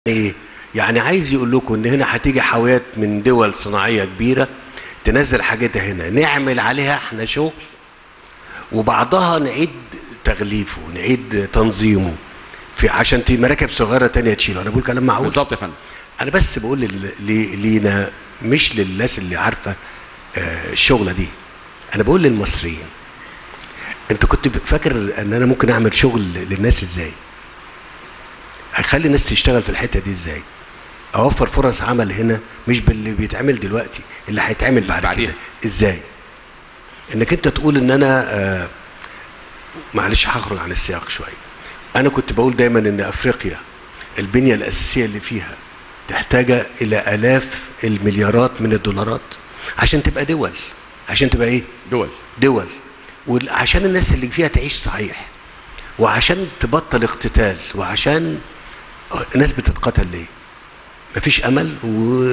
ايه يعني عايز يقول لكم ان هنا هتيجي حاويات من دول صناعيه كبيره تنزل حاجتها هنا نعمل عليها احنا شغل وبعضها نعيد تغليفه نعيد تنظيمه في عشان ت- مراكب صغيره تانية تشيله انا بقول كلام معقول بالظبط يا فندم انا بس بقول لل- لي- لينا مش للناس اللي عارفه آه، الشغله دي انا بقول للمصريين انت كنت فاكر ان انا ممكن اعمل شغل للناس ازاي اخلي الناس تشتغل في الحته دي ازاي اوفر فرص عمل هنا مش باللي بيتعمل دلوقتي اللي هيتعمل بعد بعديها. كده ازاي انك انت تقول ان انا آه معلش هخرج عن السياق شويه انا كنت بقول دايما ان افريقيا البنيه الاساسيه اللي فيها تحتاج الى الاف المليارات من الدولارات عشان تبقى دول عشان تبقى ايه دول دول وعشان الناس اللي فيها تعيش صحيح وعشان تبطل اقتتال وعشان الناس بتتقتل ليه مفيش امل و...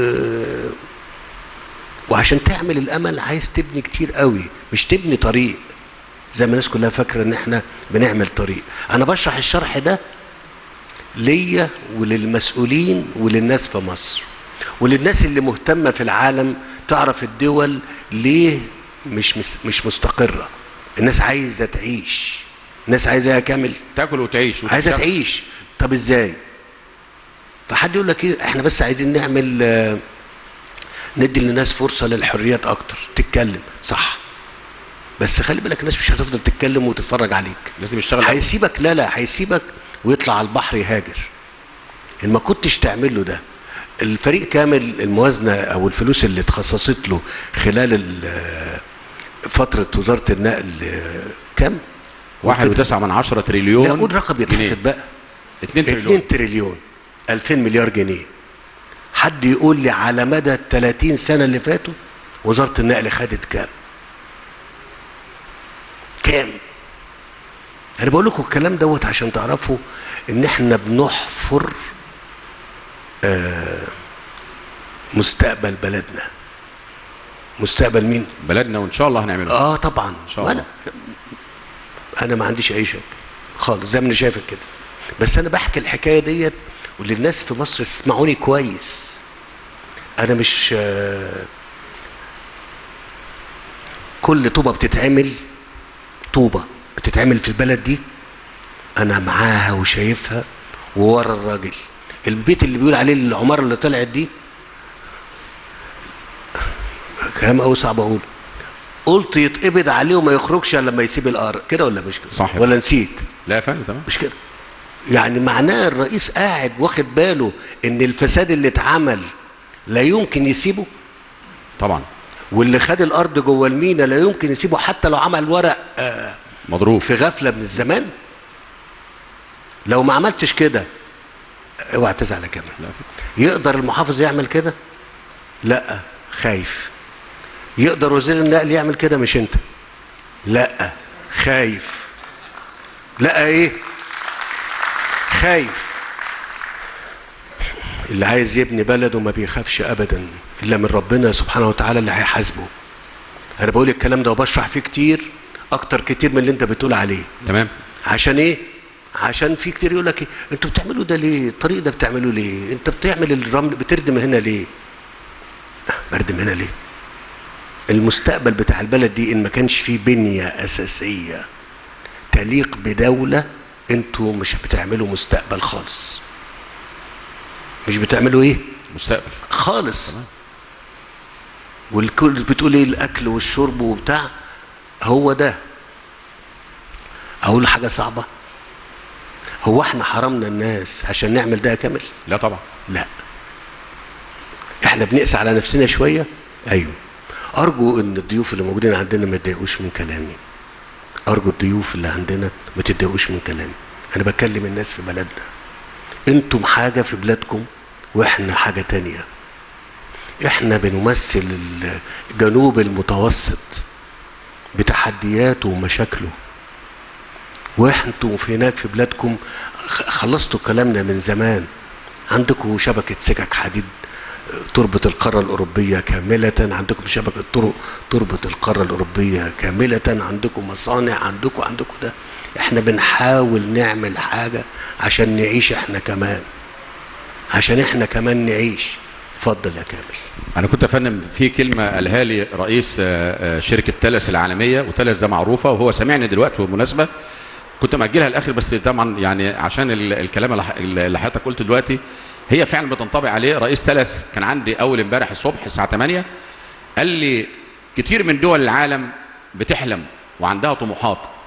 وعشان تعمل الامل عايز تبني كتير قوي مش تبني طريق زي ما الناس كلها فاكره ان احنا بنعمل طريق انا بشرح الشرح ده ليا وللمسؤولين وللناس في مصر وللناس اللي مهتمه في العالم تعرف الدول ليه مش مس مش مستقره الناس عايزه تعيش الناس عايزه إيه كامل تاكل وتعيش عايزه وتشتغل. تعيش طب ازاي فحد يقول لك ايه احنا بس عايزين نعمل آه، ندي للناس فرصه للحريات اكتر تتكلم صح بس خلي بالك الناس مش هتفضل تتكلم وتتفرج عليك لازم يشتغل هيسيبك لا لا هيسيبك ويطلع على البحر يهاجر ان ما كنتش تعمل له ده الفريق كامل الموازنه او الفلوس اللي اتخصصت له خلال ال- فتره وزاره النقل آه، كام؟ واحد وتسعة من عشرة تريليون لا قول رقم جنيه. يتحسب بقى اتنين تريليون 2 تريليون 2000 مليار جنيه حد يقول لي على مدى ال 30 سنه اللي فاتوا وزاره النقل خدت كام؟ كام؟ انا بقول لكم الكلام دوت عشان تعرفوا ان احنا بنحفر آه مستقبل بلدنا مستقبل مين؟ بلدنا وان شاء الله هنعمله اه طبعا إن شاء وأنا انا ما عنديش اي شك خالص زي ما انا شايفك كده بس انا بحكي الحكايه ديت وللناس في مصر اسمعوني كويس انا مش آه، كل طوبه بتتعمل طوبه بتتعمل في البلد دي انا معاها وشايفها وورا الراجل البيت اللي بيقول عليه العماره اللي طلعت دي كلام قوي صعب اقوله قلت يتقبض عليه وما يخرجش الا لما يسيب الارض كده ولا مش كده صح. ولا نسيت لا يا فندم تمام مش كده يعني معناه الرئيس قاعد واخد باله ان الفساد اللي اتعمل لا يمكن يسيبه طبعا واللي خد الارض جوه المينا لا يمكن يسيبه حتى لو عمل ورق آه، مضروب في غفله من الزمان لو ما عملتش كده اوعى تزعل يا كمان لا يقدر المحافظ يعمل كده لا خايف يقدر وزير النقل يعمل كده مش انت لا خايف لا ايه خايف اللي عايز يبني بلده ما بيخافش ابدا الا من ربنا سبحانه وتعالى اللي هيحاسبه انا بقول الكلام ده وبشرح فيه كتير اكتر كتير من اللي انت بتقول عليه تمام عشان ايه عشان في كتير يقول لك إيه؟ انتوا بتعملوا ده ليه الطريق ده بتعملوه ليه انت بتعمل الرمل بتردم هنا ليه بردم هنا ليه المستقبل بتاع البلد دي ان ما كانش فيه بنية اساسية تليق بدولة انتوا مش بتعملوا مستقبل خالص مش بتعملوا ايه مستقبل خالص والكل بتقول ايه الاكل والشرب وبتاع هو ده اقول حاجه صعبه هو احنا حرمنا الناس عشان نعمل ده كامل لا طبعا لا احنا بنقسى على نفسنا شويه ايوه ارجو ان الضيوف اللي موجودين عندنا ما يتضايقوش من كلامي ارجو الضيوف اللي عندنا ما تتضايقوش من كلامي انا بكلم الناس في بلدنا انتم حاجه في بلادكم واحنا حاجه تانية احنا بنمثل الجنوب المتوسط بتحدياته ومشاكله وانتوا في هناك في بلادكم خ- خلصتوا كلامنا من زمان عندكم شبكة سكك حديد آه، تربط القارة الأوروبية كاملة عندكم شبكة طرق تربط القارة الأوروبية كاملة عندكم مصانع عندكم عندكم ده احنا بنحاول نعمل حاجة عشان نعيش احنا كمان عشان احنا كمان نعيش اتفضل يا كامل انا كنت افنم في كلمه قالها لي رئيس آه، آه، شركه تلس العالميه وتلس ده معروفه وهو سامعني دلوقتي بالمناسبه كنت مأجلها الاخر بس طبعا يعني عشان ال- الكلام اللي ح- اللي حضرتك قلته دلوقتي هي فعلا بتنطبق عليه رئيس تلس كان عندي اول امبارح الصبح الساعه 8 قال لي كتير من دول العالم بتحلم وعندها طموحات